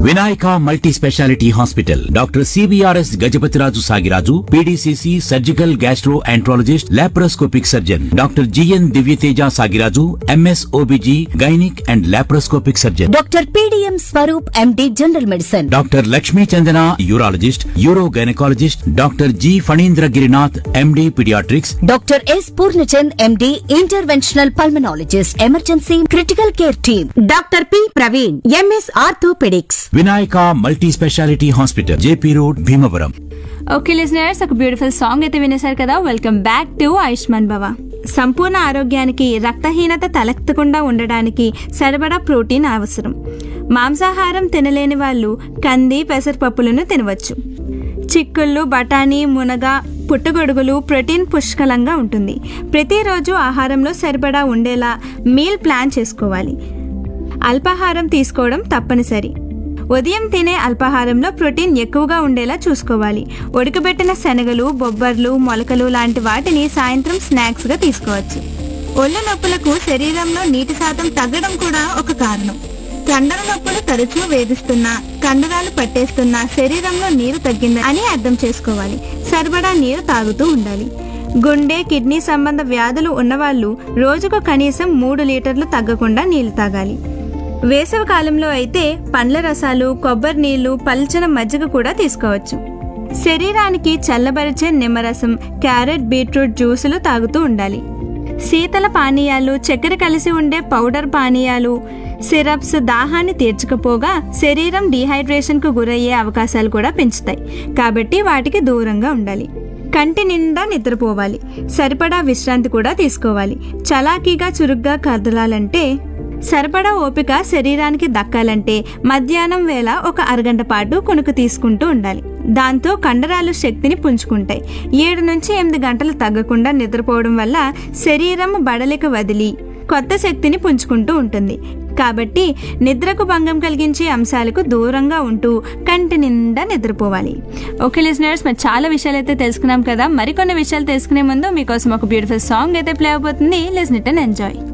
Vinayaka multi speciality hospital doctor CBRS Gajapathiraju Sagiraju PDCC surgical gastroenterologist laparoscopic surgeon doctor GN Divyateja Sagiraju MS OBG gynaec and laparoscopic surgeon doctor PDM Swaroop MD general medicine doctor Lakshmi Chandana urologist uro gynaecologist doctor G Phanindra Girinath MD paediatrics doctor S Purnachand MD interventional pulmonologist emergency critical care team doctor P Praveen MS orthopaedics Vinayaka multi speciality hospital JP road Bhimavaram okay listeners ఒక beautiful song అయితే వినేశారు కదా welcome back to Ayushman భవ సంపూర్ణ ఆరోగ్యానికి రక్తహీనత తలెత్తకుండా ఉండడానికి సరిపడా ప్రోటీన్ అవసరం మాంసాహారం తినలేని వాళ్ళు కంది పెసరపప్పులను తినవచ్చు చిక్కుళ్ళు బఠానీ మునగ పుట్టగొడుగులు ప్రోటీన్ పుష్కలంగా ఉంటుంది ప్రతిరోజు ఆహారంలో సరిపడా ఉండేలా మీల్ ప్లాన్ చేసుకోవాలి అల్పాహారం తీసుకోవడం తప్పనిసరి ఉదయం తినే అల్పాహారంలో ప్రోటీన్ ఎక్కువగా ఉండేలా చూసుకోవాలి ఉడకబెట్టిన శనగలు బొబ్బర్లు మొలకలు లాంటి వాటిని సాయంత్రం స్నాక్స్గా తీసుకోవచ్చు ఒళ్ళు నొప్పులకు శరీరంలో నీటి శాతం తగ్గడం కూడా ఒక కారణం కండర నొప్పులు తరచూ వేధిస్తున్నా కండరాలు పట్టేస్తున్నా శరీరంలో నీరు తగ్గింది అని అర్థం చేసుకోవాలి సరిపడా నీరు తాగుతూ ఉండాలి గుండె కిడ్నీ సంబంధ వ్యాధులు ఉన్నవాళ్ళు రోజుకు కనీసం మూడు లీటర్లు తగ్గకుండా నీళ్లు తాగాలి వేసవి కాలంలో అయితే పండ్ల రసాలు కొబ్బరి నీళ్లు పల్చన మజ్జిగ కూడా తీసుకోవచ్చు శరీరానికి చల్లబరిచే నిమ్మరసం క్యారెట్ బీట్రూట్ జ్యూసులు తాగుతూ ఉండాలి శీతల పానీయాలు చక్కెర కలిసి ఉండే పౌడర్ పానీయాలు సిరప్స్ దాహాన్ని తీర్చకపోగా శరీరం డీహైడ్రేషన్కు గురయ్యే అవకాశాలు కూడా పెంచుతాయి కాబట్టి వాటికి దూరంగా ఉండాలి కంటి నిండా నిద్రపోవాలి సరిపడా విశ్రాంతి కూడా తీసుకోవాలి చలాకీగా చురుగ్గా కదలాలంటే సరిపడా ఓపిక శరీరానికి దక్కాలంటే మధ్యాహ్నం వేళ ఒక అరగంట పాటు కొనుక్కు తీసుకుంటూ ఉండాలి దాంతో కండరాలు శక్తిని పుంజుకుంటాయి ఏడు నుంచి ఎనిమిది గంటలు తగ్గకుండా నిద్రపోవడం వల్ల శరీరం బడలిక వదిలి కొత్త శక్తిని పుంజుకుంటూ ఉంటుంది కాబట్టి నిద్రకు భంగం కలిగించే అంశాలకు దూరంగా ఉంటూ కంటి నిండా నిద్రపోవాలి ఓకే లిజనర్స్ మరి చాలా విషయాలు అయితే తెలుసుకున్నాం కదా మరికొన్ని విషయాలు తెలుసుకునే ముందు మీకోసం ఒక బ్యూటిఫుల్ సాంగ్ అయితే ప్లే అయిపోతుంది లిజన్ ఇట్ అండ్ ఎంజాయ్